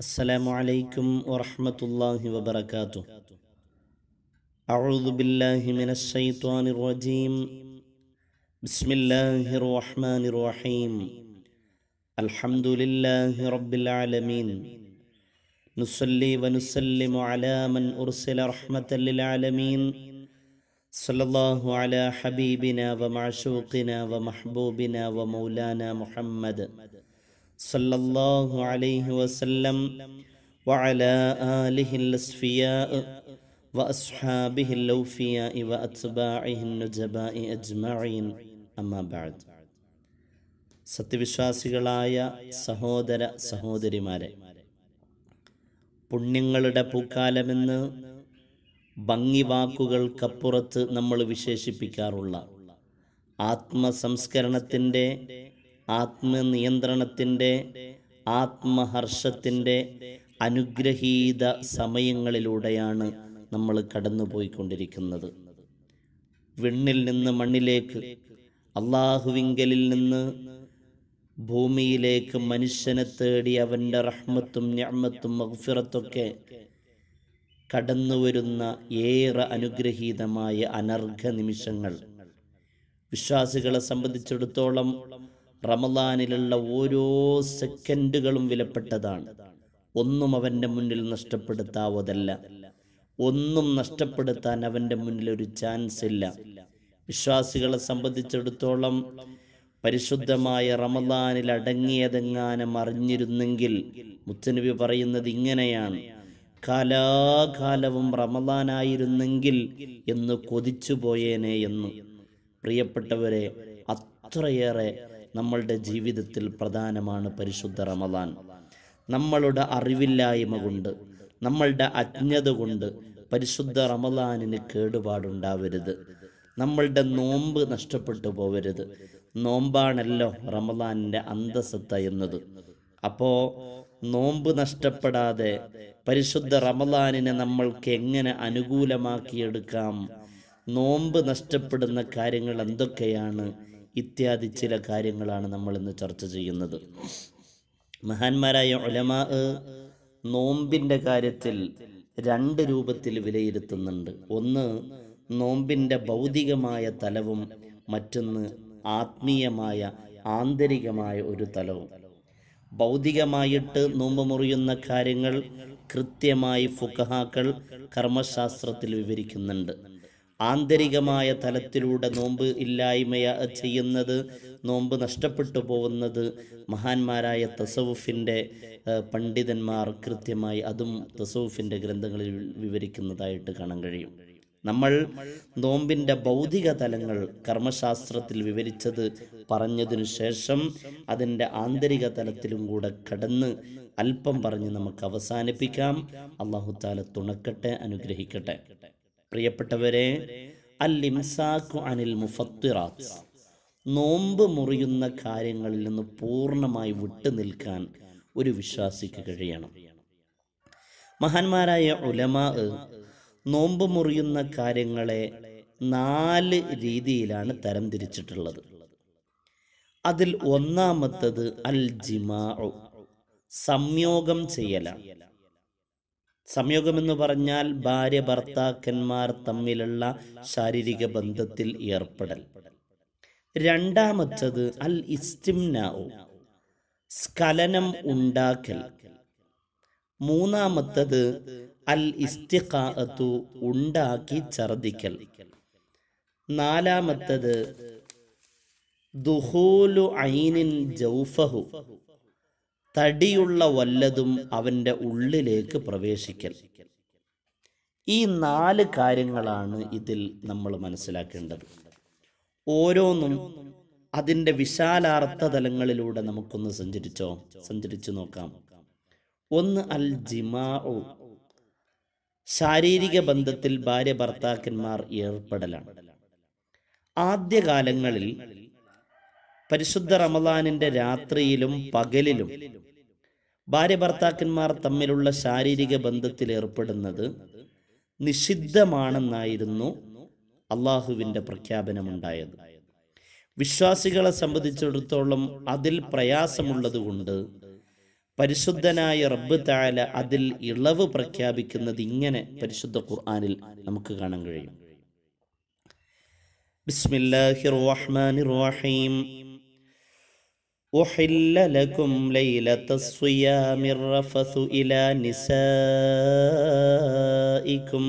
السلام عليكم ورحمة الله وبركاته أعوذ بالله من الشيطان الرجيم بسم الله الرحمن الرحيم الحمد لله رب العالمين نصلي ونسلم على من أرسل رحمة للعالمين صلى الله على حبيبنا ومعشوقنا ومحبوبنا ومولانا محمد صلى الله عليه وسلم وعلى آله الأصفياء وأصحابه الأوفياء وأتباعه النجباء أجمعين أما بعد സത്യവിശ്വാസികളായ സഹോദര സഹോദരിമാരെ പുണ്യങ്ങളുടെ പൂക്കാലമെന്ന് ഭംഗി വാക്കുകൾക്കപ്പുറത്ത് നമ്മൾ വിശേഷിപ്പിക്കാറുള്ള ആത്മസംസ്കരണത്തിൻ്റെ ആത്മനിയന്ത്രണത്തിൻ്റെ ആത്മഹർഷത്തിൻ്റെ അനുഗ്രഹീത സമയങ്ങളിലൂടെയാണ് നമ്മൾ കടന്നുപോയിക്കൊണ്ടിരിക്കുന്നത് വിണ്ണിൽ നിന്ന് മണ്ണിലേക്ക് അള്ളാഹുവിങ്കലിൽ നിന്ന് ഭൂമിയിലേക്ക് മനുഷ്യനെ തേടി അവൻ്റെ റഹ്മത്തും ഞമ്മത്തും മഗ്ഫിറത്തൊക്കെ കടന്നു വരുന്ന ഏറെ അനുഗ്രഹീതമായ അനർഘ നിമിഷങ്ങൾ വിശ്വാസികളെ സംബന്ധിച്ചിടത്തോളം റമദാനിലുള്ള ഓരോ സെക്കൻഡുകളും വിലപ്പെട്ടതാണ് ഒന്നും അവൻ്റെ മുന്നിൽ നഷ്ടപ്പെടുത്താവതല്ല ഒന്നും നഷ്ടപ്പെടുത്താൻ അവൻ്റെ മുന്നിൽ ഒരു ചാൻസ് ഇല്ല വിശ്വാസികളെ സംബന്ധിച്ചിടത്തോളം പരിശുദ്ധമായ റമദാനിൽ അടങ്ങിയതെങ്ങാനും അറിഞ്ഞിരുന്നെങ്കിൽ മുത്തനബി പറയുന്നത് ഇങ്ങനെയാണ് കാലാകാലവും റമദാനായിരുന്നെങ്കിൽ എന്ന് കൊതിച്ചു പോയേനെ എന്ന് പ്രിയപ്പെട്ടവരെ അത്രയേറെ നമ്മളുടെ ജീവിതത്തിൽ പ്രധാനമാണ് പരിശുദ്ധ റമദാൻ നമ്മളുടെ അറിവില്ലായ്മ കൊണ്ട് നമ്മളുടെ അജ്ഞത കൊണ്ട് പരിശുദ്ധ റമദാനിന് കേടുപാടുണ്ടാവരുത് നമ്മളുടെ നോമ്പ് നഷ്ടപ്പെട്ടു പോവരുത് നോമ്പാണല്ലോ റമദാനിൻ്റെ അന്തസത്ത എന്നത് അപ്പോൾ നോമ്പ് നഷ്ടപ്പെടാതെ പരിശുദ്ധ റമദാനിനെ നമ്മൾക്ക് എങ്ങനെ അനുകൂലമാക്കിയെടുക്കാം നോമ്പ് നഷ്ടപ്പെടുന്ന കാര്യങ്ങൾ എന്തൊക്കെയാണ് ഇത്യാദി ചില കാര്യങ്ങളാണ് നമ്മൾ ഇന്ന് ചർച്ച ചെയ്യുന്നത് മഹാന്മാരായ ഒലമാ നോമ്പിൻ്റെ കാര്യത്തിൽ രണ്ട് രൂപത്തിൽ വിലയിരുത്തുന്നുണ്ട് ഒന്ന് നോമ്പിൻ്റെ ഭൗതികമായ തലവും മറ്റൊന്ന് ആത്മീയമായ ആന്തരികമായ ഒരു തലവും ഭൗതികമായിട്ട് നോമ്പ് മുറിയുന്ന കാര്യങ്ങൾ കൃത്യമായി ഫുക്കഹാക്കൾ കർമ്മശാസ്ത്രത്തിൽ വിവരിക്കുന്നുണ്ട് ആന്തരികമായ തലത്തിലൂടെ നോമ്പ് ഇല്ലായ്മയ ചെയ്യുന്നത് നോമ്പ് നഷ്ടപ്പെട്ടു പോകുന്നത് മഹാന്മാരായ തസവുഫിൻ്റെ പണ്ഡിതന്മാർ കൃത്യമായി അതും തസവുഫിൻ്റെ ഗ്രന്ഥങ്ങളിൽ വിവരിക്കുന്നതായിട്ട് കാണാൻ കഴിയും നമ്മൾ നോമ്പിൻ്റെ ഭൗതിക തലങ്ങൾ കർമ്മശാസ്ത്രത്തിൽ വിവരിച്ചത് പറഞ്ഞതിനു ശേഷം അതിൻ്റെ ആന്തരിക തലത്തിലും കൂടെ കടന്ന് അല്പം പറഞ്ഞ് നമുക്ക് അവസാനിപ്പിക്കാം അള്ളാഹുത്താല തുണക്കട്ടെ അനുഗ്രഹിക്കട്ടെ പ്രിയപ്പെട്ടവരെ അൽ ഇംസാഖു അനിൽ മുഫത്തിറാത്ത് നോമ്പ് മുറിയുന്ന കാര്യങ്ങളിൽ നിന്ന് പൂർണ്ണമായി വിട്ടു നിൽക്കാൻ ഒരു വിശ്വാസിക്ക് കഴിയണം മഹാന്മാരായ ഉലമാ നോമ്പ് മുറിയുന്ന കാര്യങ്ങളെ നാല് രീതിയിലാണ് തരംതിരിച്ചിട്ടുള്ളത് അതിൽ ഒന്നാമത്തത് അൽ ജിമാ സംയോഗം ചെയ്യലാണ് സംയോഗം എന്ന് പറഞ്ഞാൽ ഭാര്യ ഭർത്താക്കന്മാർ തമ്മിലുള്ള ശാരീരിക ബന്ധത്തിൽ ഏർപ്പെടൽ രണ്ടാമത്തത് അൽ ഇസ്തിംനാവു സ്ഖലനം ഉണ്ടാക്കൽ മൂന്നാമത്തത് അൽ ഇസ്തിഖാഅത്തു ഉണ്ടാക്കി ഛർദിക്കൽ നാലാമത്തത് ദുഹൂലു ഐനിൻ ജൗഫഹു തടിയുള്ള വല്ലതും അവൻ്റെ ഉള്ളിലേക്ക് പ്രവേശിക്കൽ ഈ നാല് കാര്യങ്ങളാണ് ഇതിൽ നമ്മൾ മനസ്സിലാക്കേണ്ടത് ഓരോന്നും അതിൻ്റെ വിശാലാർത്ഥ തലങ്ങളിലൂടെ നമുക്കൊന്ന് സഞ്ചരിച്ചോ സഞ്ചരിച്ചു നോക്കാം ഒന്ന് അൽ ജിമാ ശാരീരിക ബന്ധത്തിൽ ഭാര്യ ഭർത്താക്കന്മാർ ഏർപ്പെടലാണ് ആദ്യകാലങ്ങളിൽ പരിശുദ്ധ റമദാനിന്റെ രാത്രിയിലും പകലിലും ഭാര്യ ഭർത്താക്കന്മാർ തമ്മിലുള്ള ശാരീരിക ബന്ധത്തിൽ ഏർപ്പെടുന്നത് നിഷിദ്ധമാണെന്നായിരുന്നു അള്ളാഹുവിൻ്റെ പ്രഖ്യാപനമുണ്ടായത് വിശ്വാസികളെ സംബന്ധിച്ചിടത്തോളം അതിൽ പ്രയാസമുള്ളതുകൊണ്ട് പരിശുദ്ധനായ റബ്ബ് താല അതിൽ ഇളവ് പ്രഖ്യാപിക്കുന്നത് ഇങ്ങനെ പരിശുദ്ധ ഖുർആനിൽ നമുക്ക് കാണാൻ കഴിയും ബിസ്മില്ലാഹിർ റഹ്മാനിർ റഹീം أحل لكم ليلة الصيام الرفث إلى نسائكم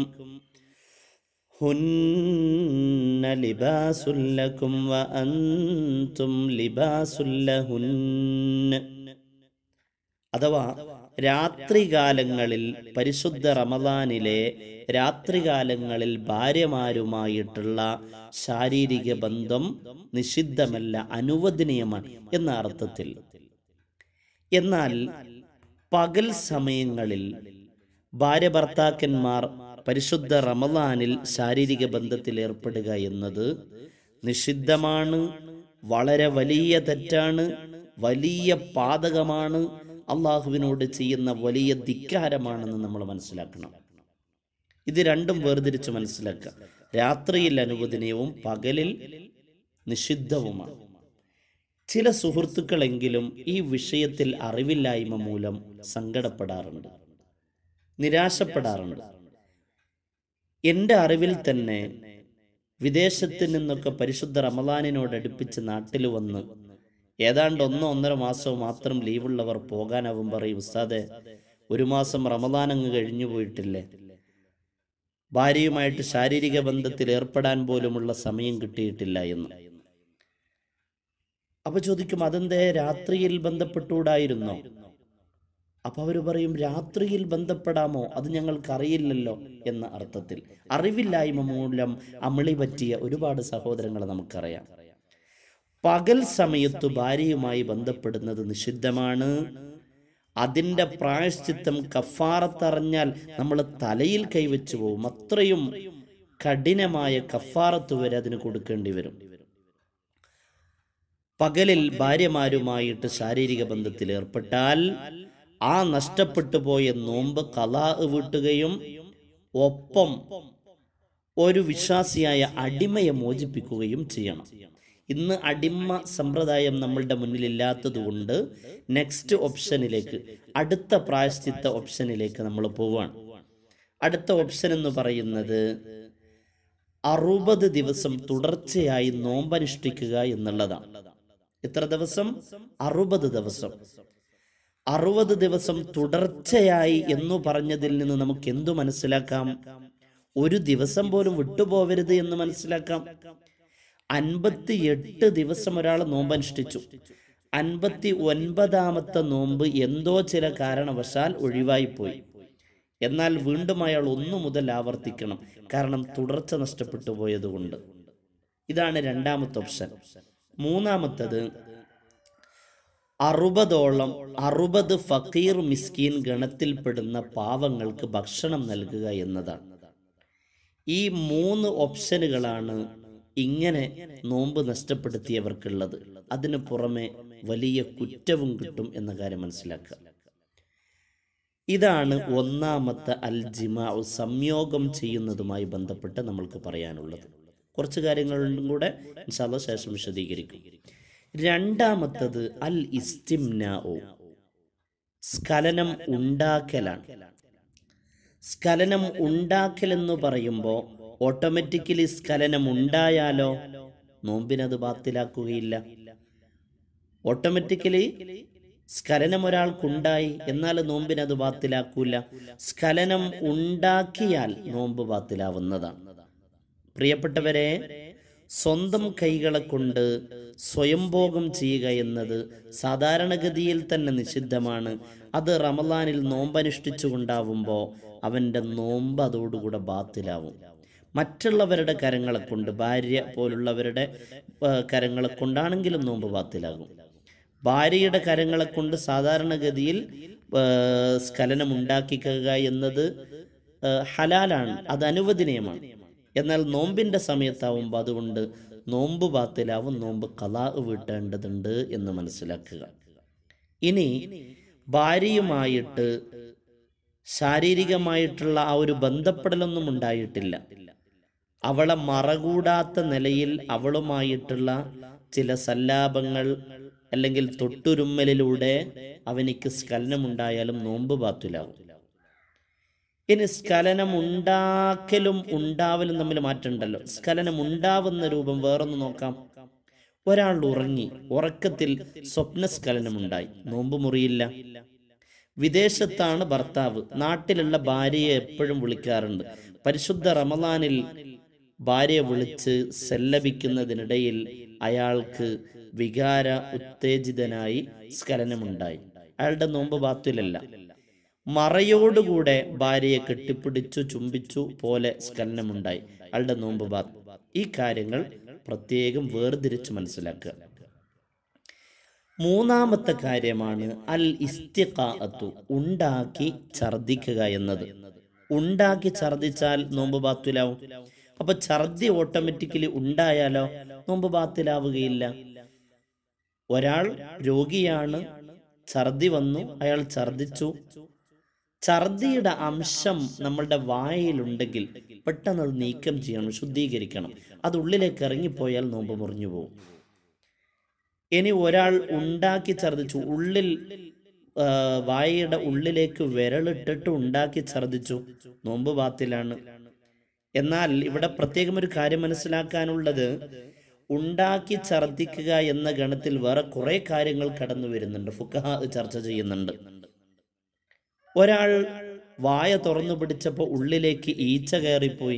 هن لباس لكم وأنتم لباس لهن അഥവാ രാത്രികാലങ്ങളിൽ പരിശുദ്ധ റമദാനിലെ രാത്രികാലങ്ങളിൽ ഭാര്യമാരുമായിട്ടുള്ള ശാരീരിക ബന്ധം നിഷിദ്ധമല്ല അനുവദനീയമാണ് എന്ന അർത്ഥത്തിൽ എന്നാൽ പകൽ സമയങ്ങളിൽ ഭാര്യ ഭർത്താക്കന്മാർ പരിശുദ്ധ റമദാനിൽ ശാരീരിക ബന്ധത്തിൽ ഏർപ്പെടുക എന്നത് നിഷിദ്ധമാണ് വളരെ വലിയ തെറ്റാണ് വലിയ പാതകമാണ് അള്ളാഹുവിനോട് ചെയ്യുന്ന വലിയ ധിക്കാരമാണെന്ന് നമ്മൾ മനസ്സിലാക്കണം ഇത് രണ്ടും വേർതിരിച്ച് മനസ്സിലാക്കുക രാത്രിയിൽ അനുവദനീയവും പകലിൽ നിഷിദ്ധവുമാണ് ചില സുഹൃത്തുക്കളെങ്കിലും ഈ വിഷയത്തിൽ അറിവില്ലായ്മ മൂലം സങ്കടപ്പെടാറുണ്ട് നിരാശപ്പെടാറുണ്ട് എൻ്റെ അറിവിൽ തന്നെ വിദേശത്ത് നിന്നൊക്കെ പരിശുദ്ധ റമദാനിനോട് അടുപ്പിച്ച് നാട്ടിൽ വന്ന് ഏതാണ്ട് ഒന്നോ ഒന്നര മാസമോ മാത്രം ലീവുള്ളവർ പോകാനാവും പറയും ഉസ്താദെ ഒരു മാസം റമദാൻ അങ്ങ് കഴിഞ്ഞു പോയിട്ടില്ലേ ഭാര്യയുമായിട്ട് ശാരീരിക ബന്ധത്തിൽ ഏർപ്പെടാൻ പോലുമുള്ള സമയം കിട്ടിയിട്ടില്ല എന്ന് അപ്പൊ ചോദിക്കും അതെന്തേ രാത്രിയിൽ ബന്ധപ്പെട്ടുകൂടായിരുന്നോ അപ്പൊ അവര് പറയും രാത്രിയിൽ ബന്ധപ്പെടാമോ അത് ഞങ്ങൾക്ക് അറിയില്ലല്ലോ എന്ന അർത്ഥത്തിൽ അറിവില്ലായ്മ മൂലം അമിളി പറ്റിയ ഒരുപാട് സഹോദരങ്ങളെ നമുക്കറിയാം പകൽ സമയത്ത് ഭാര്യയുമായി ബന്ധപ്പെടുന്നത് നിഷിദ്ധമാണ് അതിൻ്റെ പ്രായശ്ചിത്തം കഫാറത്തറിഞ്ഞാൽ നമ്മൾ തലയിൽ കൈവച്ചു പോകും അത്രയും കഠിനമായ കഫാറത്ത് വരെ അതിന് കൊടുക്കേണ്ടി വരും പകലിൽ ഭാര്യമാരുമായിട്ട് ശാരീരിക ബന്ധത്തിൽ ഏർപ്പെട്ടാൽ ആ നഷ്ടപ്പെട്ടു പോയ നോമ്പ് കലാ വീട്ടുകയും ഒപ്പം ഒരു വിശ്വാസിയായ അടിമയെ മോചിപ്പിക്കുകയും ചെയ്യണം ഇന്ന് അടിമ സമ്പ്രദായം നമ്മളുടെ മുന്നിലില്ലാത്തത് കൊണ്ട് നെക്സ്റ്റ് ഓപ്ഷനിലേക്ക് അടുത്ത പ്രായശ്ചിത്ത ഓപ്ഷനിലേക്ക് നമ്മൾ പോവാണ് അടുത്ത ഓപ്ഷൻ എന്ന് പറയുന്നത് അറുപത് ദിവസം തുടർച്ചയായി നോമ്പനുഷ്ഠിക്കുക എന്നുള്ളതാണ് എത്ര ദിവസം അറുപത് ദിവസം അറുപത് ദിവസം തുടർച്ചയായി എന്ന് പറഞ്ഞതിൽ നിന്ന് നമുക്ക് എന്തു മനസ്സിലാക്കാം ഒരു ദിവസം പോലും വിട്ടുപോകരുത് എന്ന് മനസ്സിലാക്കാം അൻപത്തി എട്ട് ദിവസം ഒരാൾ നോമ്പ് അനുഷ്ഠിച്ചു അൻപത്തി ഒൻപതാമത്തെ നോമ്പ് എന്തോ ചില കാരണവശാൽ ഒഴിവായി പോയി എന്നാൽ വീണ്ടും അയാൾ ഒന്നു മുതൽ ആവർത്തിക്കണം കാരണം തുടർച്ച നഷ്ടപ്പെട്ടു പോയതുകൊണ്ട് ഇതാണ് രണ്ടാമത്തെ ഓപ്ഷൻ മൂന്നാമത്തത് അറുപതോളം അറുപത് ഫക്കീർ മിസ്കീൻ ഗണത്തിൽപ്പെടുന്ന പാവങ്ങൾക്ക് ഭക്ഷണം നൽകുക എന്നതാണ് ഈ മൂന്ന് ഓപ്ഷനുകളാണ് ഇങ്ങനെ നോമ്പ് നഷ്ടപ്പെടുത്തിയവർക്കുള്ളത് അതിനു പുറമെ വലിയ കുറ്റവും കിട്ടും എന്ന കാര്യം മനസ്സിലാക്കുക ഇതാണ് ഒന്നാമത്തെ അൽ ജിമാ സംയോഗം ചെയ്യുന്നതുമായി ബന്ധപ്പെട്ട് നമ്മൾക്ക് പറയാനുള്ളത് കുറച്ച് കാര്യങ്ങളും കൂടെ ഇൻഷാല്ല ശേഷം വിശദീകരിക്കും രണ്ടാമത്തത് അൽ ഇസ്തിംനാओ സ്ഖലനം ഉണ്ടാക്കലാണ് സ്ഖലനം ഉണ്ടാക്കൽ എന്ന് പറയുമ്പോൾ ഓട്ടോമാറ്റിക്കലി സ്ഖലനം ഉണ്ടായാലോ നോമ്പിനത് ബാത്തിലാക്കുകയില്ല ഓട്ടോമാറ്റിക്കലി സ്ഖലനം ഒരാൾക്കുണ്ടായി എന്നാൽ നോമ്പിനത് ബാത്തിലാക്കൂല സ്ഖലനം ഉണ്ടാക്കിയാൽ നോമ്പ് ബാത്തിലാവുന്നതാണ് പ്രിയപ്പെട്ടവരെ സ്വന്തം കൈകളെ കൊണ്ട് സ്വയംഭോഗം ചെയ്യുക എന്നത് സാധാരണഗതിയിൽ തന്നെ നിഷിദ്ധമാണ് അത് റമലാനിൽ നോമ്പനുഷ്ഠിച്ചുകൊണ്ടാവുമ്പോൾ അവൻ്റെ നോമ്പ് അതോടുകൂടെ ബാത്തിലാവും മറ്റുള്ളവരുടെ കരങ്ങളെ കൊണ്ട് ഭാര്യ പോലുള്ളവരുടെ ആ, കരങ്ങളെ കൊണ്ടാണെങ്കിലും നോമ്പ് ബാത്തിലാകും ഭാര്യയുടെ കരങ്ങളെ കൊണ്ട് സാധാരണഗതിയിൽ ആ, സ്ഖലനം ഉണ്ടാക്കിക്കുക എന്നത് ആ, ഹലാലാണ് അത് അനുവദനീയമാണ് എന്നാൽ നോമ്പിന്റെ സമയത്താവുമ്പോൾ അതുകൊണ്ട് നോമ്പ് ബാത്തിലാവും നോമ്പ് കലാ വീട്ടേണ്ടതുണ്ട് എന്ന് മനസ്സിലാക്കുക ഇനി ഭാര്യയുമായിട്ട് ശാരീരികമായിട്ടുള്ള ആ ഒരു ബന്ധപ്പെടലൊന്നും ഉണ്ടായിട്ടില്ല അവളെ മറകൂടാത്ത നിലയിൽ അവളുമായിട്ടുള്ള ചില സല്ലാപങ്ങൾ അല്ലെങ്കിൽ തൊട്ടുരുമ്മലിലൂടെ അവനിക്ക് സ്ഖലനമുണ്ടായാലും നോമ്പ് ബാത്തിലാവും ഇനി സ്ഖലനം ഉണ്ടാക്കലും ഉണ്ടാവലും തമ്മിൽ മാറ്റമുണ്ടല്ലോ സ്ഖലനം ഉണ്ടാവുന്ന രൂപം വേറൊന്ന് നോക്കാം ഒരാൾ ഉറങ്ങി ഉറക്കത്തിൽ സ്വപ്നസ്ഖലനമുണ്ടായി നോമ്പ് മുറിയില്ല വിദേശത്താണ് ഭർത്താവ് നാട്ടിലുള്ള ഭാര്യയെ എപ്പോഴും വിളിക്കാറുണ്ട് പരിശുദ്ധ റമദാനിൽ ഭാര്യയെ വിളിച്ച് സല്ലപിക്കുന്നതിനിടയിൽ അയാൾക്ക് വികാര ഉത്തേജിതനായി സ്ഖലനമുണ്ടായി അയാളുടെ നോമ്പ് ബാത്തിലല്ല മറയോടുകൂടെ ഭാര്യയെ കെട്ടിപ്പിടിച്ചു ചുംബിച്ചു പോലെ സ്ഖലനമുണ്ടായി അയാളുടെ നോമ്പ് ബാത്ത് ഈ കാര്യങ്ങൾ പ്രത്യേകം വേർതിരിച്ച് മനസ്സിലാക്കുക മൂന്നാമത്തെ കാര്യമാണ് അൽ ഇസ്തിഖാഅത്തു ഉണ്ടാക്കി ഛർദിക്കുക എന്നത് ഉണ്ടാക്കി ഛർദിച്ചാൽ നോമ്പ് ബാത്തിലാവും അപ്പൊ ഛർദി ഓട്ടോമാറ്റിക്കലി ഉണ്ടായാലോ നോമ്പ് ബാത്തിലാവുകയില്ല ഒരാൾ രോഗിയാണ് ഛർദി വന്നു അയാൾ ഛർദിച്ചു ഛർദിയുടെ അംശം നമ്മളുടെ വായയിലുണ്ടെങ്കിൽ പെട്ടെന്ന് അത് നീക്കം ചെയ്യണം ശുദ്ധീകരിക്കണം അത് ഉള്ളിലേക്ക് ഇറങ്ങിപ്പോയാൽ നോമ്പ് മുറിഞ്ഞു പോകും ഇനി ഒരാൾ ഉണ്ടാക്കി ഛർദിച്ചു ഉള്ളിൽ ആ, വായയുടെ ഉള്ളിലേക്ക് വിരലിട്ടിട്ട് ഉണ്ടാക്കി ഛർദിച്ചു നോമ്പ് ബാത്തിലാണ് എന്നാൽ ഇവിടെ പ്രത്യേകം ഒരു കാര്യം മനസ്സിലാക്കാനുള്ളത് ഉണ്ടാക്കി ഛർദിക്കുക എന്ന ഗണത്തിൽ വേറെ കുറെ കാര്യങ്ങൾ കടന്നു വരുന്നുണ്ട് ഫുക്കഹ ചർച്ച ചെയ്യുന്നുണ്ട് ഒരാൾ വായ തുറന്നു പിടിച്ചപ്പോൾ ഉള്ളിലേക്ക് ഈച്ച കയറിപ്പോയി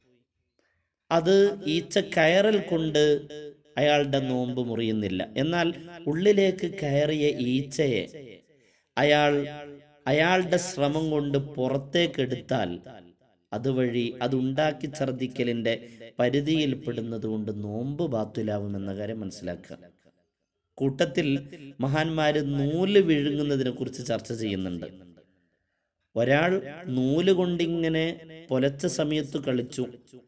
അത് ഈച്ച കയറൽ കൊണ്ട് അയാളുടെ നോമ്പ് മുറിയുന്നില്ല എന്നാൽ ഉള്ളിലേക്ക് കയറിയ ഈച്ചയെ അയാൾ അയാളുടെ ശ്രമം കൊണ്ട് പുറത്തേക്ക് എടുത്താൽ അതുവഴി അതുണ്ടാക്കി ഛർദിക്കലിന്റെ പരിധിയിൽപ്പെടുന്നത് കൊണ്ട് നോമ്പ് ബാത്തുലാവുമെന്ന കാര്യം മനസ്സിലാക്കുക കൂട്ടത്തിൽ മഹാന്മാര് നൂല് വിഴുങ്ങുന്നതിനെ കുറിച്ച് ചർച്ച ചെയ്യുന്നുണ്ട് ഒരാൾ നൂല് കൊണ്ടിങ്ങനെ പൊലച്ച സമയത്ത് കളിച്ചു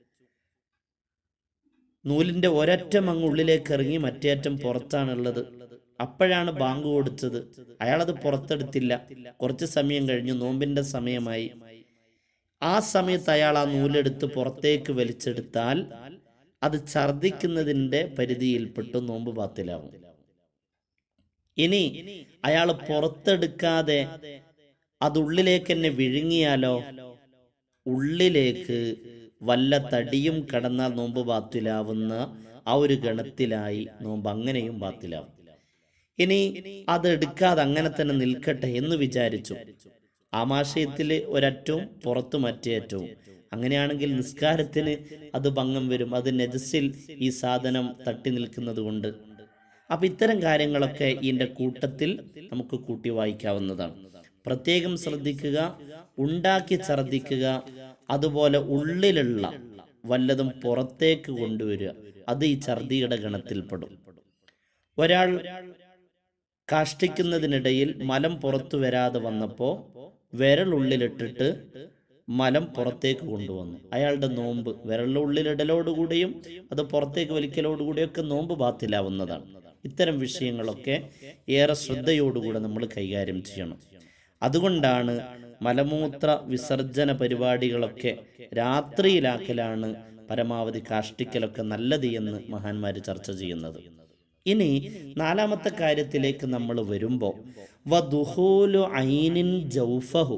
നൂലിന്റെ ഒരറ്റം അങ്ങ് ഉള്ളിലേക്ക് ഇറങ്ങി മറ്റേ അറ്റം പുറത്താണുള്ളത് അപ്പോഴാണ് ബാങ്ക് കൊടുത്തത് അയാളത് പുറത്തെടുത്തില്ല കുറച്ച് സമയം കഴിഞ്ഞു നോമ്പിന്റെ സമയമായി ആ സമയത്ത് അയാൾ ആ നൂലെടുത്ത് പുറത്തേക്ക് വലിച്ചെടുത്താൽ അത് ഛർദിക്കുന്നതിന്റെ പരിധിയിൽപ്പെട്ടു നോമ്പ് ബാത്തിലാവും ഇനി അയാൾ പുറത്തെടുക്കാതെ അത് ഉള്ളിലേക്ക് തന്നെ വിഴുങ്ങിയാലോ ഉള്ളിലേക്ക് വല്ല തടിയും കടന്നാൽ നോമ്പ് ബാത്തിലാവുന്ന ആ ഒരു ഗണത്തിലായി നോമ്പ് അങ്ങനെയും ബാത്തിലാവും ഇനി അത് എടുക്കാതെ അങ്ങനെ തന്നെ നിൽക്കട്ടെ എന്ന് വിചാരിച്ചു ആമാശയത്തിൽ ഒരറ്റവും പുറത്ത് മറ്റേ അറ്റവും അങ്ങനെയാണെങ്കിൽ നിസ്കാരത്തിന് അത് ഭംഗം വരും അത് നെജസിൽ ഈ സാധനം തട്ടി നിൽക്കുന്നത് കൊണ്ട് അപ്പൊ ഇത്തരം കാര്യങ്ങളൊക്കെ ഇതിന്റെ കൂട്ടത്തിൽ നമുക്ക് കൂട്ടി വായിക്കാവുന്നതാണ് പ്രത്യേകം ശ്രദ്ധിക്കുക ഉണ്ടാക്കി ഛർദിക്കുക അതുപോലെ ഉള്ളിലുള്ള വല്ലതും പുറത്തേക്ക് കൊണ്ടുവരിക അത് ഈ ഛർദിയുടെ ഗണത്തിൽപ്പെടും ഒരാൾ കാഷ്ടിക്കുന്നതിനിടയിൽ മലം പുറത്തു വരാതെ വന്നപ്പോൾ വിരലുള്ളിലിട്ടിട്ട് മലം പുറത്തേക്ക് കൊണ്ടുവന്നു അയാളുടെ നോമ്പ് വിരലുള്ളിലിടലോടുകൂടിയും അത് പുറത്തേക്ക് വലിക്കലോടുകൂടിയൊക്കെ നോമ്പ് ബാത്തിലാവുന്നതാണ് ഇത്തരം വിഷയങ്ങളൊക്കെ ഏറെ ശ്രദ്ധയോടുകൂടെ നമ്മൾ കൈകാര്യം ചെയ്യണം അതുകൊണ്ടാണ് മലമൂത്ര വിസർജന പരിപാടികളൊക്കെ രാത്രിയിലാക്കലാണ് പരമാവധി കാഷ്ടിക്കലൊക്കെ നല്ലത് എന്ന് മഹാന്മാര് ചർച്ച ചെയ്യുന്നത് ഇനി നാലാമത്തെ കാര്യത്തിലേക്ക് നമ്മൾ വരുമ്പോൾ വദുഹൂലു ഐനിൻ ജൗഫഹു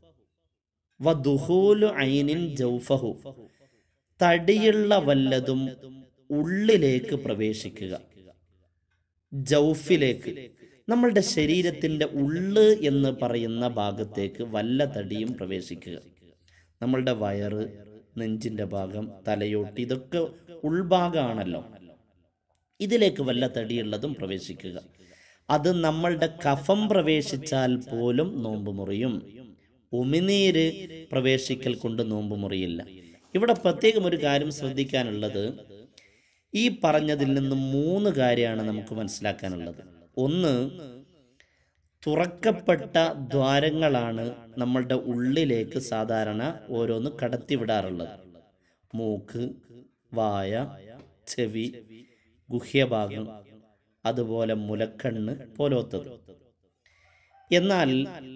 വദുഹൂലു ഐനിൻ ജൗഫഹു തടിയുള്ള വല്ലതും ഉള്ളിലേക്ക് പ്രവേശിക്കുക ജൗഫിലേക്ക് നമ്മളുടെ ശരീരത്തിന്റെ ഉള്ള് എന്ന് പറയുന്ന ഭാഗത്തേക്ക് വല്ല തടിയും പ്രവേശിക്കുക നമ്മളുടെ വയറ് നെഞ്ചിന്റെ ഭാഗം തലയോട്ടി ഇതൊക്കെ ഉൾഭാഗമാണല്ലോ ഇതിലേക്ക് വല്ല തടിയുള്ളതും പ്രവേശിക്കുക അത് നമ്മളുടെ കഫം പ്രവേശിച്ചാൽ പോലും നോമ്പ് മുറിയും ഉമിനീര് പ്രവേശിക്കൽ കൊണ്ട് നോമ്പ് മുറിയില്ല ഇവിടെ പ്രത്യേകം ഒരു കാര്യം ശ്രദ്ധിക്കാനുള്ളത് ഈ പറഞ്ഞതിൽ നിന്ന് മൂന്ന് കാര്യമാണ് നമുക്ക് മനസ്സിലാക്കാനുള്ളത് ഒന്ന് തുറക്കപ്പെട്ട ദ്വാരങ്ങളാണ് നമ്മളുടെ ഉള്ളിലേക്ക് സാധാരണ ഓരോന്ന് കടത്തിവിടാറുള്ളത് മൂക്ക് വായ ചെവി ഗുഹ്യഭാഗം അതുപോലെ മുലക്കണ്ണ് പോലോത്തത് എന്നാൽ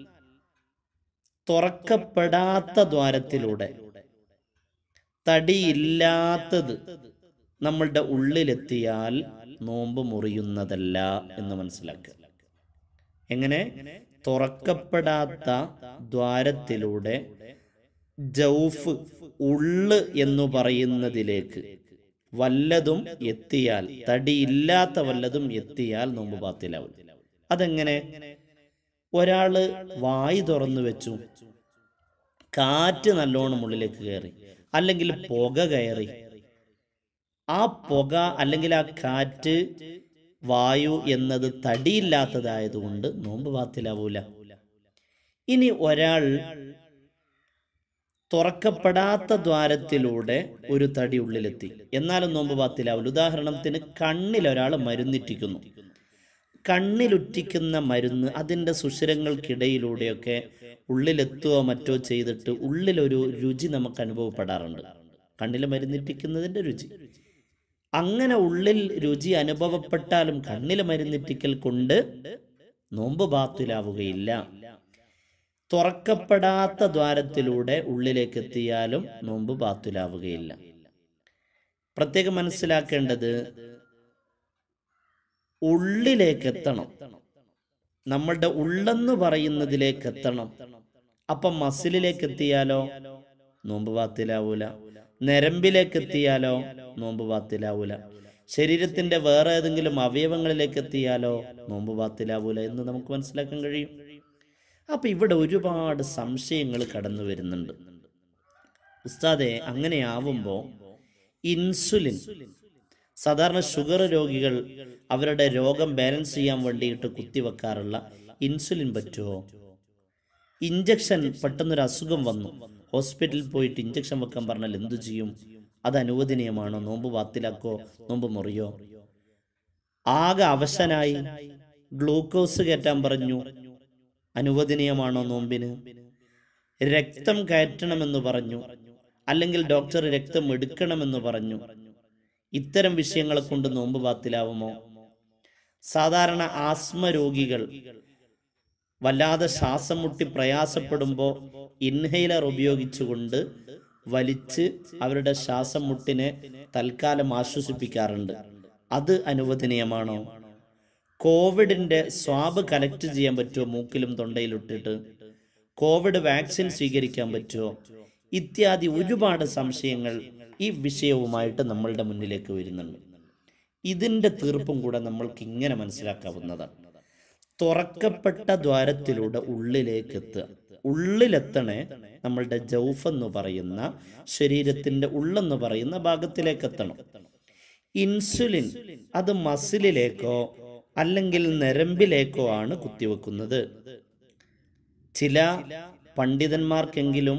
തുറക്കപ്പെടാത്ത ദ്വാരത്തിലൂടെ തടിയില്ലാത്തത് നമ്മളുടെ ഉള്ളിലെത്തിയാൽ നോമ്പ് മുറിയുന്നതല്ല എന്ന് മനസ്സിലാക്കുക എങ്ങനെ തുറക്കപ്പെടാത്ത ദ്വാരത്തിലൂടെ ജൗഫ് ഉള്ള് എന്ന് പറയുന്നതിലേക്ക് വല്ലതും എത്തിയാൽ തടിയില്ലാത്ത വല്ലതും എത്തിയാൽ നോമ്പ് പാത്തിലാവും അതെങ്ങനെ ഒരാള് വായി തുറന്നു വെച്ചു കാറ്റ് നല്ലോണം ഉള്ളിലേക്ക് കയറി അല്ലെങ്കിൽ പുക കയറി ആ പുക അല്ലെങ്കിൽ ആ കാറ്റ് വായു എന്നത് തടിയില്ലാത്തതായതുകൊണ്ട് നോമ്പ് പാത്തിലാവൂല ഇനി ഒരാൾ തുറക്കപ്പെടാത്ത ദ്വാരത്തിലൂടെ ഒരു തടി ഉള്ളിലെത്തി എന്നാലും നോമ്പ് പാത്തിലാവില്ല ഉദാഹരണത്തിന് കണ്ണിൽ ഒരാൾ മരുന്നിറ്റിക്കുന്നു കണ്ണിലുറ്റിക്കുന്ന മരുന്ന് അതിൻ്റെ സുഷിരങ്ങൾക്കിടയിലൂടെയൊക്കെ ഉള്ളിലെത്തുകയോ മറ്റോ ചെയ്തിട്ട് ഉള്ളിലൊരു രുചി നമുക്ക് അനുഭവപ്പെടാറുണ്ട് കണ്ണിൽ മരുന്നിറ്റിക്കുന്നതിൻ്റെ രുചി അങ്ങനെ ഉള്ളിൽ രുചി അനുഭവപ്പെട്ടാലും കണ്ണിൽ മരുന്നിറ്റിക്കൽ കൊണ്ട് നോമ്പ് ബാത്തിലാവുകയില്ല തുറക്കപ്പെടാത്ത ദ്വാരത്തിലൂടെ ഉള്ളിലേക്ക് എത്തിയാലും നോമ്പ് ബാത്തിലാവുകയില്ല പ്രത്യേകം മനസ്സിലാക്കേണ്ടത് ഉള്ളിലേക്ക് എത്തണം നമ്മളുടെ ഉള്ളെന്ന് പറയുന്നതിലേക്ക് എത്തണം അപ്പം മസിലിലേക്ക് എത്തിയാലോ നോമ്പ് പാത്തിലാവൂല നരമ്പിലേക്ക് എത്തിയാലോ നോമ്പ് പാത്തിലാവൂല ശരീരത്തിന്റെ വേറെ ഏതെങ്കിലും അവയവങ്ങളിലേക്ക് എത്തിയാലോ നോമ്പ് പാത്തിലാവൂല എന്ന് നമുക്ക് മനസ്സിലാക്കാൻ കഴിയും അപ്പൊ ഇവിടെ ഒരുപാട് സംശയങ്ങൾ കടന്നു വരുന്നുണ്ട് ഉസ്താദെ അങ്ങനെയാവുമ്പോൾ ഇൻസുലിൻ സാധാരണ ഷുഗർ രോഗികൾ അവരുടെ രോഗം ബാലൻസ് ചെയ്യാൻ വേണ്ടിയിട്ട് കുത്തിവെക്കാറുള്ള ഇൻസുലിൻ പറ്റുമോ ഇഞ്ചക്ഷൻ പെട്ടെന്നൊരു അസുഖം വന്നു ഹോസ്പിറ്റലിൽ പോയിട്ട് ഇഞ്ചക്ഷൻ വെക്കാൻ പറഞ്ഞാൽ എന്തു ചെയ്യും അത് അനുവദനീയമാണോ നോമ്പ് വാത്തിലാക്കോ നോമ്പ് മുറിയോ ആകെ അവശനായി ഗ്ലൂക്കോസ് കയറ്റാൻ പറഞ്ഞു അനുവദനീയമാണോ നോമ്പിന് രക്തം കയറ്റണമെന്ന് പറഞ്ഞു അല്ലെങ്കിൽ ഡോക്ടർ രക്തം എടുക്കണമെന്ന് പറഞ്ഞു ഇത്തരം വിഷയങ്ങളെ കൊണ്ട് നോമ്പ് പാത്തിലാവുമോ സാധാരണ ആസ്മ രോഗികൾ വല്ലാതെ ശ്വാസം മുട്ടി പ്രയാസപ്പെടുമ്പോൾ ഇൻഹെയിലർ ഉപയോഗിച്ചുകൊണ്ട് വലിച്ച് അവരുടെ ശ്വാസം മുട്ടിനെ തൽക്കാലം ആശ്വസിപ്പിക്കാറുണ്ട് അത് അനുവദനീയമാണോ കോവിഡിന്റെ സ്വാബ് കലക്ട് ചെയ്യാൻ പറ്റുമോ മൂക്കിലും തൊണ്ടയിലും ഇട്ടിട്ട് കോവിഡ് വാക്സിൻ സ്വീകരിക്കാൻ പറ്റുമോ ഇത്യാദി ഒരുപാട് സംശയങ്ങൾ ഈ വിഷയവുമായിട്ട് നമ്മളുടെ മുന്നിലേക്ക് വരുന്നുണ്ട് ഇതിന്റെ തീർപ്പും കൂടെ നമ്മൾക്ക് ഇങ്ങനെ മനസ്സിലാക്കാവുന്നതാണ് തുറക്കപ്പെട്ട ദ്വാരത്തിലൂടെ ഉള്ളിലേക്ക് എത്തുക ഉള്ളിലെത്തണേ നമ്മളുടെ ജൗഫ് എന്ന് പറയുന്ന ശരീരത്തിന്റെ ഉള്ളെന്ന് പറയുന്ന ഭാഗത്തിലേക്ക് എത്തണം ഇൻസുലിൻ അത് മസിലിലേക്കോ അല്ലെങ്കിൽ നരമ്പിലേക്കോ ആണ് കുത്തിവെക്കുന്നത് ചില പണ്ഡിതന്മാർക്കെങ്കിലും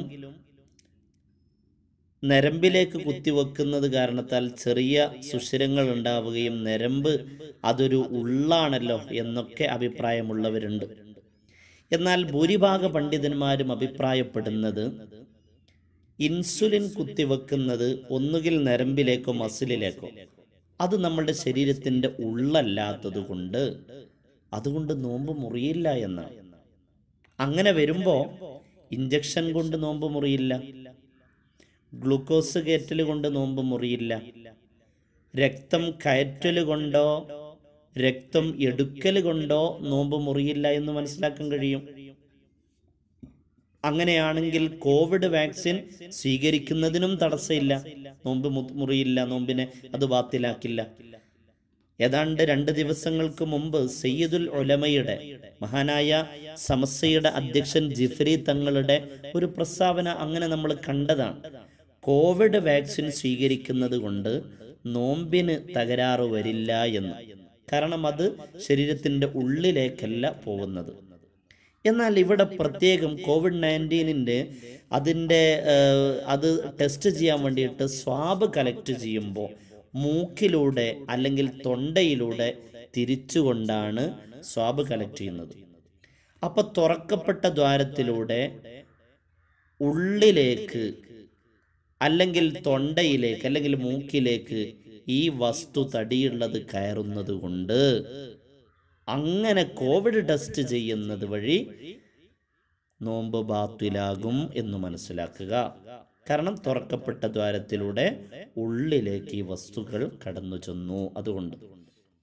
നരമ്പിലേക്ക് കുത്തിവെക്കുന്നത് കാരണത്താൽ ചെറിയ സുഷിരങ്ങൾ ഉണ്ടാവുകയും നരമ്പ് അതൊരു ഉള്ളാണല്ലോ എന്നൊക്കെ അഭിപ്രായമുള്ളവരുണ്ട് എന്നാൽ ഭൂരിഭാഗ പണ്ഡിതന്മാരും അഭിപ്രായപ്പെടുന്നത് ഇൻസുലിൻ കുത്തിവെക്കുന്നത് ഒന്നുകിൽ നരമ്പിലേക്കോ മസിലിലേക്കോ അത് നമ്മളുടെ ശരീരത്തിന്റെ ഉള്ളല്ലാത്തത് കൊണ്ട് അതുകൊണ്ട് നോമ്പ് മുറിയില്ല എന്നാണ് അങ്ങനെ വരുമ്പോ ഇഞ്ചക്ഷൻ കൊണ്ട് നോമ്പ് മുറിയില്ല ഗ്ലൂക്കോസ് കയറ്റൽ കൊണ്ട് നോമ്പ് മുറിയില്ല രക്തം കയറ്റൽ കൊണ്ടോ രക്തം എടുക്കൽ കൊണ്ടോ നോമ്പ് മുറിയില്ല എന്ന് മനസ്സിലാക്കാൻ കഴിയും അങ്ങനെയാണെങ്കിൽ കോവിഡ് വാക്സിൻ സ്വീകരിക്കുന്നതിനും തടസ്സമില്ല നോമ്പ് മു- മുറിയില്ല നോമ്പിനെ അത് ബാത്തിലാക്കില്ല ഏതാണ്ട് രണ്ട് ദിവസങ്ങൾക്ക് മുമ്പ് സയ്യിദുൽ ഉലമയുടെ മഹാനായ സമസ്യയുടെ അധ്യക്ഷൻ ജിഫ്രി തങ്ങളുടെ ഒരു പ്രസ്താവന അങ്ങനെ നമ്മൾ കണ്ടതാണ് കോവിഡ് വാക്സിൻ സ്വീകരിക്കുന്നത് കൊണ്ട് നോമ്പിന് തകരാറ് വരില്ല എന്ന് കാരണം അത് ശരീരത്തിന്റെ ഉള്ളിലേക്കല്ല പോകുന്നത് എന്നാൽ ഇവിടെ പ്രത്യേകം കോവിഡ് നയൻറ്റീനിൻ്റെ അതിൻ്റെ അത് ടെസ്റ്റ് ചെയ്യാൻ വേണ്ടിയിട്ട് സ്വാബ് കലക്ട് ചെയ്യുമ്പോൾ മൂക്കിലൂടെ അല്ലെങ്കിൽ തൊണ്ടയിലൂടെ തിരിച്ചുകൊണ്ടാണ് സ്വാബ് കലക്ട് ചെയ്യുന്നത് അപ്പോൾ തുറക്കപ്പെട്ട ദ്വാരത്തിലൂടെ ഉള്ളിലേക്ക് അല്ലെങ്കിൽ തൊണ്ടയിലേക്ക് അല്ലെങ്കിൽ മൂക്കിലേക്ക് ഈ വസ്തു തടിയുള്ളത് കയറുന്നത് കൊണ്ട് അങ്ങനെ കോവിഡ് ടെസ്റ്റ് ചെയ്യുന്നത് വഴി നോമ്പ് ബാത്തിലാകും എന്ന് മനസ്സിലാക്കുക കാരണം തുറക്കപ്പെട്ട ദ്വാരത്തിലൂടെ ഉള്ളിലേക്ക് ഈ വസ്തുക്കൾ കടന്നു ചെന്നു അതുകൊണ്ട്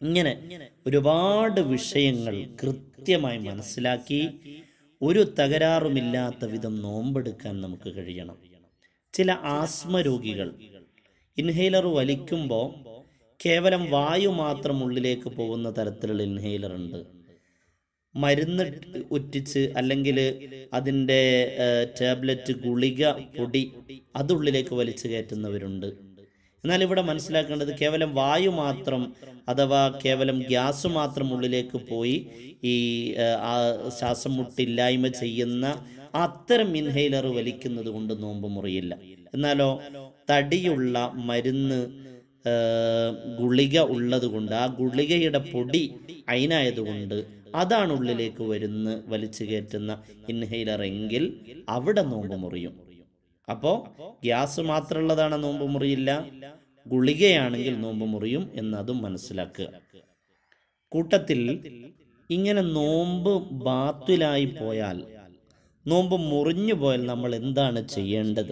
ഇങ്ങനെ ഒരുപാട് വിഷയങ്ങൾ കൃത്യമായി മനസ്സിലാക്കി ഒരു തകരാറുമില്ലാത്ത വിധം നോമ്പെടുക്കാൻ നമുക്ക് കഴിയണം ചില ആസ്മ രോഗികൾ ഇൻഹേലർ വലിക്കുമ്പോൾ കേവലം വായു മാത്രം ഉള്ളിലേക്ക് പോകുന്ന തരത്തിലുള്ള ഇൻഹേലർ ഉണ്ട് മരുന്ന് ഉറ്റിച്ച് അല്ലെങ്കിൽ അതിൻ്റെ ടാബ്ലറ്റ് ഗുളിക പൊടി അതുള്ളിലേക്ക് വലിച്ചു കയറ്റുന്നവരുണ്ട് എന്നാൽ ഇവിടെ മനസ്സിലാക്കേണ്ടത് കേവലം വായു മാത്രം അഥവാ കേവലം ഗ്യാസ് മാത്രം ഉള്ളിലേക്ക് പോയി ഈ ഏഹ്, ആ ശ്വാസം മുട്ടില്ലായ്മ ചെയ്യുന്ന അത്തരം ഇൻഹൈലർ വലിക്കുന്നത് കൊണ്ട് നോമ്പ് മുറിയില്ല എന്നാലോ തടിയുള്ള മരുന്ന് ഏഹ്, ഗുളിക ഉള്ളത് കൊണ്ട് ആ ഗുളികയുടെ പൊടി അയിനായതുകൊണ്ട് അതാണ് ഉള്ളിലേക്ക് വരുന്ന വലിച്ചു കയറ്റുന്ന ഇൻഹൈലർ എങ്കിൽ അവിടെ നോമ്പ് മുറിയും അപ്പോൾ ഗ്യാസ് മാത്രമുള്ളതാണ് നോമ്പ് മുറിയില്ല ഗുളികയാണെങ്കിൽ നോമ്പ് മുറിയും എന്നതും മനസ്സിലാക്കുക കൂട്ടത്തിൽ ഇങ്ങനെ നോമ്പ് ബാത്തിലായി പോയാൽ നോമ്പ് മുറിഞ്ഞു പോയാൽ നമ്മൾ എന്താണ് ചെയ്യേണ്ടത്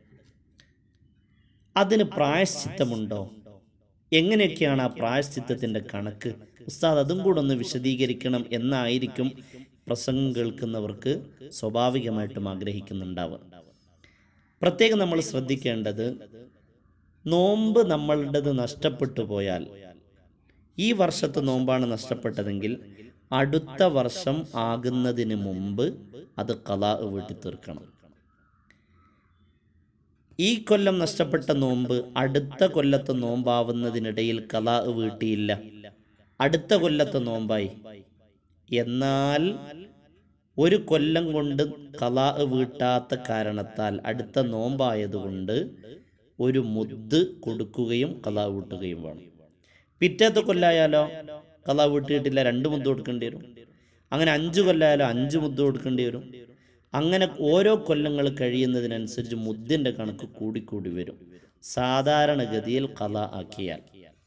അതിന് പ്രായശ്ചിത്തമുണ്ടോ എങ്ങനെയൊക്കെയാണ് ആ പ്രായശ്ചിത്തത്തിന്റെ കണക്ക് ഉസ്താദ് അതും കൂടെ ഒന്ന് വിശദീകരിക്കണം എന്നായിരിക്കും പ്രസംഗം കേൾക്കുന്നവർക്ക് സ്വാഭാവികമായിട്ടും ആഗ്രഹിക്കുന്നുണ്ടാവുക പ്രത്യേകം നമ്മൾ ശ്രദ്ധിക്കേണ്ടത് നോമ്പ് നമ്മളുടേത് നഷ്ടപ്പെട്ടു പോയാൽ ഈ വർഷത്തെ നോമ്പാണ് നഷ്ടപ്പെട്ടതെങ്കിൽ അടുത്ത വർഷം ആകുന്നതിന് മുമ്പ് അത് കലാ വീട്ടി തീർക്കണം ഈ കൊല്ലം നഷ്ടപ്പെട്ട നോമ്പ് അടുത്ത കൊല്ലത്തെ നോമ്പാവുന്നതിനിടയിൽ കലാ വീട്ടിയില്ല അടുത്ത കൊല്ലത്തെ നോമ്പായി എന്നാൽ ഒരു കൊല്ലം കൊണ്ട് കലാ വീട്ടാത്ത കാരണത്താൽ അടുത്ത നോമ്പായതുകൊണ്ട് ഒരു മുദ്ദ് കൊടുക്കുകയും കലാ വീട്ടുകയും വേണം പിറ്റേത്തെ കൊല്ലായാലോ കലാ വീട്ടിയിട്ടില്ല രണ്ട് മുദ്ദ് കൊടുക്കേണ്ടി വരും അങ്ങനെ അഞ്ച് കൊല്ലായാലോ അഞ്ച് മുദ്ദ് കൊടുക്കേണ്ടി വരും അങ്ങനെ ഓരോ കൊല്ലങ്ങൾ കഴിയുന്നതിനനുസരിച്ച് മുദ്ദിൻ്റെ കണക്ക് കൂടിക്കൂടി വരും സാധാരണഗതിയിൽ കല ആക്കിയാൽ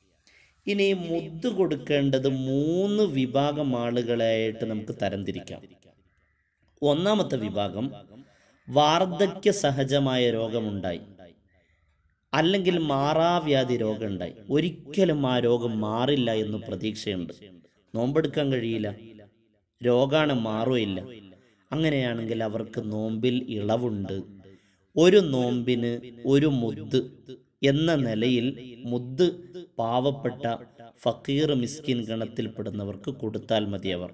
ഇനി മുദ്ദ് കൊടുക്കേണ്ടത് മൂന്ന് വിഭാഗം ആളുകളായിട്ട് നമുക്ക് തരംതിരിക്കാം ഒന്നാമത്തെ വിഭാഗം വാർദ്ധക്യ സഹജമായ രോഗമുണ്ടായി അല്ലെങ്കിൽ മാറാവ്യാധി രോഗമുണ്ടായി ഒരിക്കലും ആ രോഗം മാറില്ല എന്ന് പ്രതീക്ഷയുണ്ട് നോമ്പെടുക്കാൻ കഴിയില്ല രോഗാണ് മാറുകയില്ല അങ്ങനെയാണെങ്കിൽ അവർക്ക് നോമ്പിൽ ഇളവുണ്ട് ഒരു നോമ്പിന് ഒരു മുദ്ദ് എന്ന നിലയിൽ മുദ്ദ് പാവപ്പെട്ട ഫക്കീർ മിസ്കിൻ ഗണത്തിൽപ്പെടുന്നവർക്ക് കൊടുത്താൽ മതി അവർ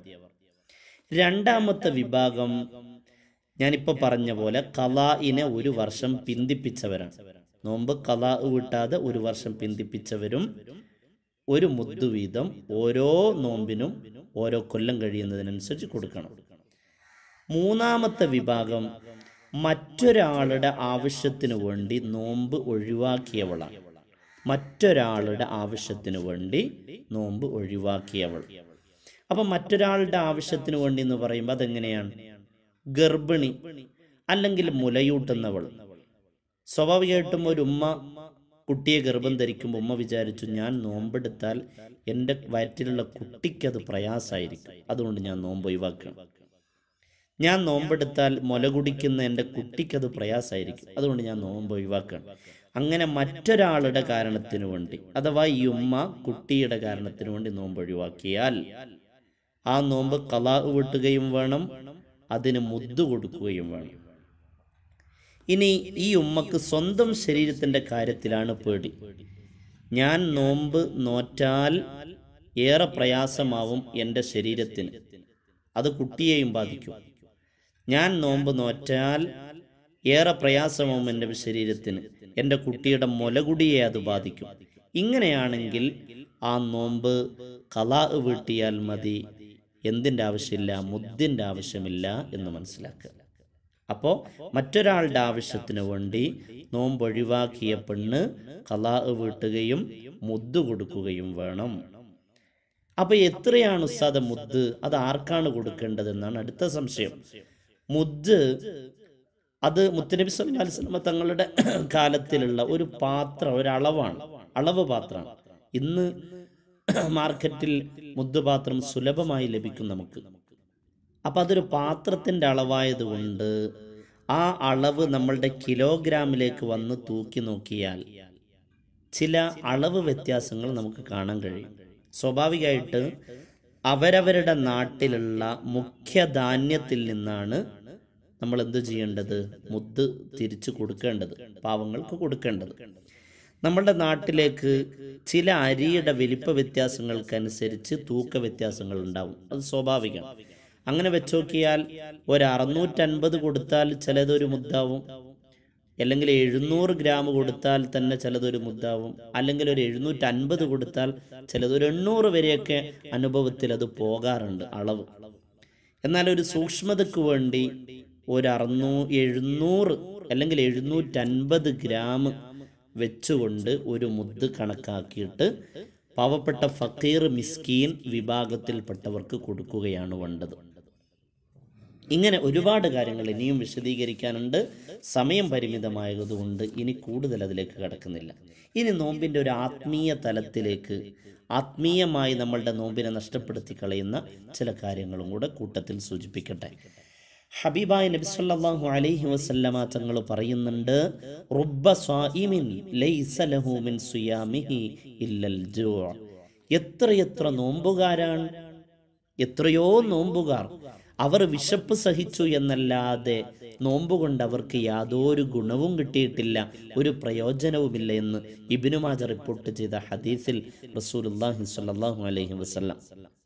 രണ്ടാമത്തെ വിഭാഗം ഞാനിപ്പോൾ പറഞ്ഞ പോലെ കലായിനെ ഒരു വർഷം പിന്തിപ്പിച്ചവരാണ് നോമ്പ് കലാ വിട്ടാതെ ഒരു വർഷം പിന്തിപ്പിച്ചവരും ഒരു മുദ്ദു വീതം ഓരോ നോമ്പിനും ഓരോ കൊല്ലം കഴിയുന്നതിനനുസരിച്ച് കൊടുക്കണം മൂന്നാമത്തെ വിഭാഗം മറ്റൊരാളുടെ ആവശ്യത്തിനു വേണ്ടി നോമ്പ് ഒഴിവാക്കിയവളാണ് മറ്റൊരാളുടെ ആവശ്യത്തിനു വേണ്ടി നോമ്പ് ഒഴിവാക്കിയവൾ അപ്പം മറ്റൊരാളുടെ ആവശ്യത്തിനു വേണ്ടി എന്ന് പറയുമ്പോൾ അതെങ്ങനെയാണ് ഗർഭിണി അല്ലെങ്കിൽ മുലയൂട്ടുന്നവൾ സ്വാഭാവികമായിട്ടും ഒരു ഉമ്മ കുട്ടിയെ ഗർഭം ധരിക്കുമ്പോൾ ഉമ്മ വിചാരിച്ചു ഞാൻ നോമ്പെടുത്താൽ എൻ്റെ വയറ്റിലുള്ള കുട്ടിക്കത് പ്രയാസമായിരിക്കും അതുകൊണ്ട് ഞാൻ നോമ്പ് ഒഴിവാക്കണം ഞാൻ നോമ്പെടുത്താൽ മുല കുടിക്കുന്ന എൻ്റെ കുട്ടിക്കത് പ്രയാസമായിരിക്കും അതുകൊണ്ട് ഞാൻ നോമ്പ് ഒഴിവാക്കണം അങ്ങനെ മറ്റൊരാളുടെ കാരണത്തിനു വേണ്ടി അഥവാ ഈ ഉമ്മ കുട്ടിയുടെ കാരണത്തിനു വേണ്ടി നോമ്പ് ഒഴിവാക്കിയാൽ ആ നോമ്പ് കലാ വിട്ടുകയും വേണം അതിന് മുദ്ദു കൊടുക്കുകയും വേണം ഇനി ഈ ഉമ്മക്ക് സ്വന്തം ശരീരത്തിന്റെ കാര്യത്തിലാണ് പേടി ഞാൻ നോമ്പ് നോറ്റാൽ ഏറെ പ്രയാസമാവും എൻ്റെ ശരീരത്തിന് അത് കുട്ടിയെയും ബാധിക്കും ഞാൻ നോമ്പ് നോറ്റാൽ ഏറെ പ്രയാസമാവും എൻ്റെ ശരീരത്തിന് എൻ്റെ കുട്ടിയുടെ മുലകുടിയെ അത് ബാധിക്കും ഇങ്ങനെയാണെങ്കിൽ ആ നോമ്പ് കലാ വീട്ടിയാൽ മതി എന്തിൻ്റെ ആവശ്യമില്ല മുദ്ദിൻ്റെ ആവശ്യമില്ല എന്ന് മനസ്സിലാക്കുക അപ്പോൾ മറ്റൊരാളുടെ ആവശ്യത്തിന് വേണ്ടി നോമ്പ് ഒഴിവാക്കിയ പെണ്ണ് കലാ വീട്ടുകയും മുദ്ദ് കൊടുക്കുകയും വേണം അപ്പൊ എത്രയാണ് ഉസ്താദ മുദ്ദ് അത് ആർക്കാണ് കൊടുക്കേണ്ടതെന്നാണ് അടുത്ത സംശയം മുദ്ദ് അത് മുത്തനബി സല്ലല്ലാഹു അലൈഹി വസല്ലമ തങ്ങളുടെ കാലത്തിലുള്ള ഒരു പാത്രം ഒരു അളവാണ് അളവ് പാത്രമാണ് ഇന്ന് മാർക്കറ്റിൽ മുദ്ദുപാത്രം സുലഭമായി ലഭിക്കും നമുക്ക് അപ്പം അതൊരു പാത്രത്തിൻ്റെ അളവായതുകൊണ്ട് ആ അളവ് നമ്മളുടെ കിലോഗ്രാമിലേക്ക് വന്ന് തൂക്കി നോക്കിയാൽ ചില അളവ് വ്യത്യാസങ്ങൾ നമുക്ക് കാണാൻ കഴിയും സ്വാഭാവികമായിട്ട് അവരവരുടെ നാട്ടിലുള്ള മുഖ്യധാന്യത്തിൽ നിന്നാണ് നമ്മൾ എന്ത് ചെയ്യേണ്ടത് മുദ്ദ് തിരിച്ചു കൊടുക്കേണ്ടത് പാവങ്ങൾക്ക് കൊടുക്കേണ്ടത് നമ്മുടെ നാട്ടിലേക്ക് ചില അരിയുടെ വലിപ്പ വ്യത്യാസങ്ങൾക്കനുസരിച്ച് തൂക്ക വ്യത്യാസങ്ങൾ ഉണ്ടാവും അത് സ്വാഭാവികമാണ് അങ്ങനെ വെച്ച് നോക്കിയാൽ ഒരു അറുന്നൂറ്റൻപത് കൊടുത്താൽ ചിലതൊരു മുദ്ദാവും അല്ലെങ്കിൽ എഴുന്നൂറ് ഗ്രാം കൊടുത്താൽ തന്നെ ചിലതൊരു മുദ്ദാവും അല്ലെങ്കിൽ ഒരു എഴുന്നൂറ്റി അൻപത് കൊടുത്താൽ ചിലതൊരു എണ്ണൂറ് വരെയൊക്കെ അനുഭവത്തിൽ അത് പോകാറുണ്ട് അളവ് എന്നാൽ ഒരു സൂക്ഷ്മതയ്ക്ക് വേണ്ടി ഒരു അറുന്നൂ എഴുന്നൂറ് അല്ലെങ്കിൽ എഴുന്നൂറ്റൻപത് ഗ്രാം വെച്ചുകൊണ്ട് ഒരു മുദ്ദ് കണക്കാക്കിയിട്ട് പാവപ്പെട്ട ഫക്കീർ മിസ്കീൻ വിഭാഗത്തിൽപ്പെട്ടവർക്ക് കൊടുക്കുകയാണ് വേണ്ടത് ഇങ്ങനെ ഒരുപാട് കാര്യങ്ങൾ ഇനിയും വിശദീകരിക്കാനുണ്ട് സമയം പരിമിതമായതുകൊണ്ട് ഇനി കൂടുതൽ അതിലേക്ക് കടക്കുന്നില്ല ഇനി നോമ്പിൻ്റെ ഒരു ആത്മീയ തലത്തിലേക്ക് ആത്മീയമായി നമ്മളുടെ നോമ്പിനെ നഷ്ടപ്പെടുത്തി കളയുന്ന ചില കാര്യങ്ങളും കൂടെ കൂട്ടത്തിൽ സൂചിപ്പിക്കട്ടെ ഹബീബായ നബി സല്ലല്ലാഹു അലൈഹി വസല്ലമ തങ്ങൾ പറയുന്നുണ്ട് റുബ്ബ സ്വായിമിൻ ലൈസ ലഹു മിൻ സുയാമിഹി ഇല്ലൽ ജൂ എത്രയെത്ര നോമ്പുകാരാണ് എത്രയോ നോമ്പുകാർ അവർ വിശപ്പ് സഹിച്ചു എന്നല്ലാതെ നോമ്പുകൊണ്ട് അവർക്ക് യാതൊരു ഗുണവും കിട്ടിയിട്ടില്ല ഒരു പ്രയോജനവുമില്ല എന്ന് ഇബിനു മാജ റിപ്പോർട്ട് ചെയ്ത ഹദീസിൽ റസൂലുള്ളാഹി സ്വല്ലല്ലാഹു അലൈഹി വസല്ലം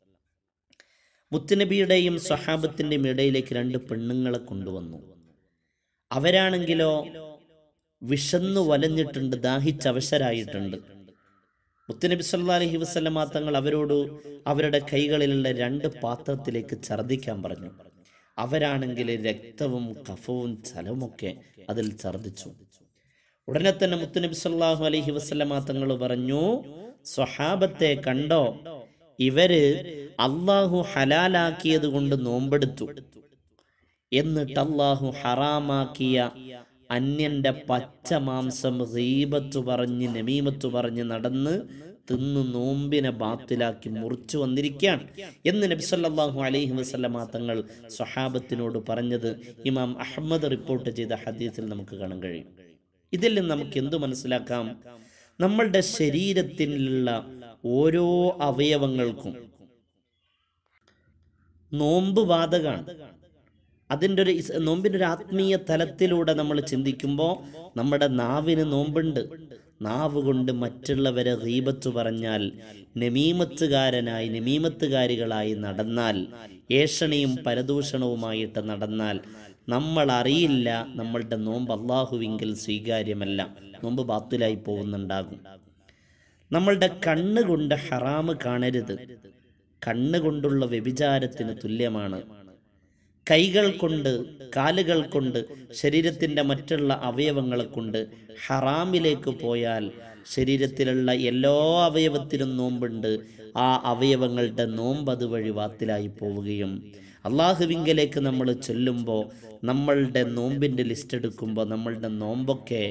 മുത്തുനബിയുടെയും സ്വഹാബത്തിൻ്റെയും ഇടയിലേക്ക് രണ്ട് പെണ്ണുങ്ങളെ കൊണ്ടുവന്നു അവരാണെങ്കിലോ വിശന്നു വലഞ്ഞിട്ടുണ്ട് ദാഹിച്ചവശരായിട്ടുണ്ട് മുത്തുനബി സല്ലാ അലഹി വസ്ലമ തങ്ങൾ അവരോട് അവരുടെ കൈകളിലുള്ള രണ്ട് പാത്രത്തിലേക്ക് ഛർദ്ദിക്കാൻ പറഞ്ഞു അവരാണെങ്കിൽ രക്തവും കഫവും ചലവുമൊക്കെ അതിൽ ഛർദ്ദിച്ചു ഉടനെ തന്നെ മുത്തുനബി സല്ലാഹു അലഹി വസ്ലമ തങ്ങൾ പറഞ്ഞു സ്വഹാബത്തെ കണ്ടോ ഇവര് അള്ളാഹു ഹലാലാക്കിയത് കൊണ്ട് നോമ്പെടുത്തു എന്നിട്ട് അള്ളാഹു ഹറാമാക്കിയ അന്യന്റെ പച്ച മാംസം റീബത്ത് പറഞ്ഞ് നമീമത്ത് പറഞ്ഞ് നടന്ന് തിന്ന് നോമ്പിനെ ബാത്തിലാക്കി മുറിച്ചു വന്നിരിക്കുകയാണ് എന്ന് നബി സല്ലല്ലാഹു അലൈഹി വസല്ലമ തങ്ങൾ സ്വഹാബത്തിനോട് പറഞ്ഞത് ഇമാം അഹമ്മദ് റിപ്പോർട്ട് ചെയ്ത ഹദീസിൽ നമുക്ക് കാണാൻ കഴിയും ഇതിൽ നിന്ന് നമുക്ക് എന്തു മനസ്സിലാക്കാം നമ്മളുടെ ശരീരത്തിലുള്ള ഓരോ അവയവങ്ങൾക്കും നോമ്പ് ബാധകമാണ് അതിൻ്റെ ഒരു ഇസ്- നോമ്പിൻ്റെ ഒരു ആത്മീയ തലത്തിലൂടെ നമ്മൾ ചിന്തിക്കുമ്പോൾ നമ്മുടെ നാവിന് നോമ്പുണ്ട് നാവ് കൊണ്ട് മറ്റുള്ളവരെ റീബത്ത് പറഞ്ഞാൽ നമീമത്തുകാരനായി നമീമത്തുകാരികളായി നടന്നാൽ ഏഷണിയും പരദൂഷണവുമായിട്ട് നടന്നാൽ നമ്മൾ അറിയില്ല നമ്മളുടെ നോമ്പ് അള്ളാഹുവിങ്കിൽ സ്വീകാര്യമല്ല നോമ്പ് ബാത്തിലായി പോകുന്നുണ്ടാകും നമ്മളുടെ കണ്ണുകൊണ്ട് ഹറാമ് കാണരുത് കണ്ണുകൊണ്ടുള്ള വ്യഭിചാരത്തിന് തുല്യമാണ് കൈകൾ കൊണ്ട് കാലുകൾ കൊണ്ട് ശരീരത്തിൻ്റെ മറ്റുള്ള അവയവങ്ങളെ കൊണ്ട് ഹറാമിലേക്ക് പോയാൽ ശരീരത്തിലുള്ള എല്ലാ അവയവത്തിനും നോമ്പുണ്ട് ആ അവയവങ്ങളുടെ നോമ്പ് അതുവഴി വാത്തിലായി പോവുകയും അള്ളാഹുവിങ്കലേക്ക് നമ്മൾ ചൊല്ലുമ്പോൾ നമ്മളുടെ നോമ്പിൻ്റെ ലിസ്റ്റ് എടുക്കുമ്പോൾ നമ്മളുടെ നോമ്പൊക്കെ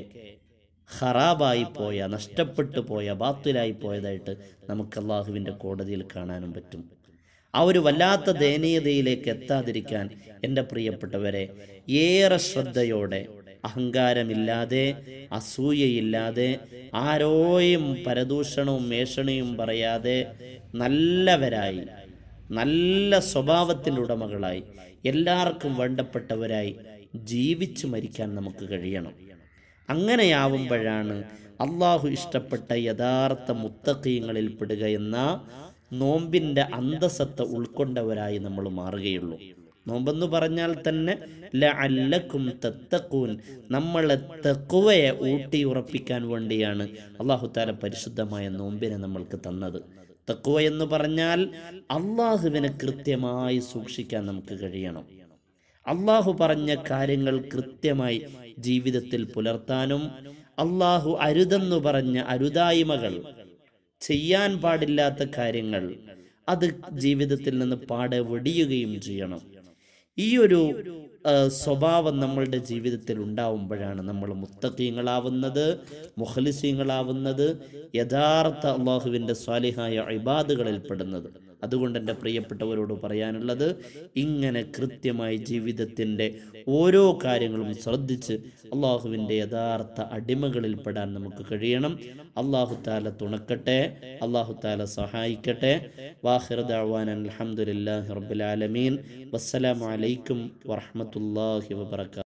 ഖറാബായി പോയ നഷ്ടപ്പെട്ടു പോയ ബാത്തിലായി പോയതായിട്ട് നമുക്ക് അള്ളാഹുവിൻ്റെ കോടതിയിൽ കാണാനും പറ്റും ആ ഒരു വല്ലാത്ത ദയനീയതയിലേക്ക് എത്താതിരിക്കാൻ എൻ്റെ പ്രിയപ്പെട്ടവരെ ഏറെ ശ്രദ്ധയോടെ അഹങ്കാരമില്ലാതെ അസൂയയില്ലാതെ ആരോയും പരദൂഷണവും മേഷണയും പറയാതെ നല്ലവരായി നല്ല സ്വഭാവത്തിൻ്റെ ഉടമകളായി എല്ലാവർക്കും വേണ്ടപ്പെട്ടവരായി ജീവിച്ചു മരിക്കാൻ നമുക്ക് കഴിയണം അങ്ങനെയാവുമ്പോഴാണ് അള്ളാഹു ഇഷ്ടപ്പെട്ട യഥാർത്ഥ മുത്തക്കീങ്ങളിൽ പെടുക എന്ന നോമ്പിൻ്റെ അന്തസത്ത ഉൾക്കൊണ്ടവരായി നമ്മൾ മാറുകയുള്ളൂ നോമ്പെന്ന് പറഞ്ഞാൽ തന്നെ ലഅല്ലക്കും തത്തക്കൂൻ നമ്മളെ തെക്കുവയെ ഊട്ടി ഉറപ്പിക്കാൻ വേണ്ടിയാണ് അള്ളാഹു താല പരിശുദ്ധമായ നോമ്പിനെ നമ്മൾക്ക് തന്നത് തക്കുവ എന്ന് പറഞ്ഞാൽ അള്ളാഹുവിനെ കൃത്യമായി സൂക്ഷിക്കാൻ നമുക്ക് കഴിയണം അള്ളാഹു പറഞ്ഞ കാര്യങ്ങൾ കൃത്യമായി ജീവിതത്തിൽ പുലർത്താനും അള്ളാഹു അരുതെന്നു പറഞ്ഞ അരുതായ്മകൾ ചെയ്യാൻ പാടില്ലാത്ത കാര്യങ്ങൾ അത് ജീവിതത്തിൽ നിന്ന് പാടെ വെടിയുകയും ചെയ്യണം ഈ ഒരു ആ, സ്വഭാവം നമ്മളുടെ ജീവിതത്തിൽ ഉണ്ടാവുമ്പോഴാണ് നമ്മൾ മുത്തക്കീങ്ങളാവുന്നത് മുഖലിസീങ്ങളാവുന്നത് യഥാർത്ഥ അള്ളാഹുവിൻ്റെ സ്വാലിഹായ ഇബാദുകളിൽ പെടുന്നത് അതുകൊണ്ട് എൻ്റെ പ്രിയപ്പെട്ടവരോട് പറയാനുള്ളത് ഇങ്ങനെ കൃത്യമായി ജീവിതത്തിൻ്റെ ഓരോ കാര്യങ്ങളും ശ്രദ്ധിച്ച് അള്ളാഹുവിൻ്റെ യഥാർത്ഥ അടിമകളിൽ പെടാൻ നമുക്ക് കഴിയണം അള്ളാഹു താല തുണക്കട്ടെ അള്ളാഹു താല സഹായിക്കട്ടെ വാഹിർദാവാൻ അലഹമുല്ലാ റബ്ബുലാലമീൻ വസ്സലാമലൈക്കും വറഹമത്തല്ലാഹി വബർക്കാത്തു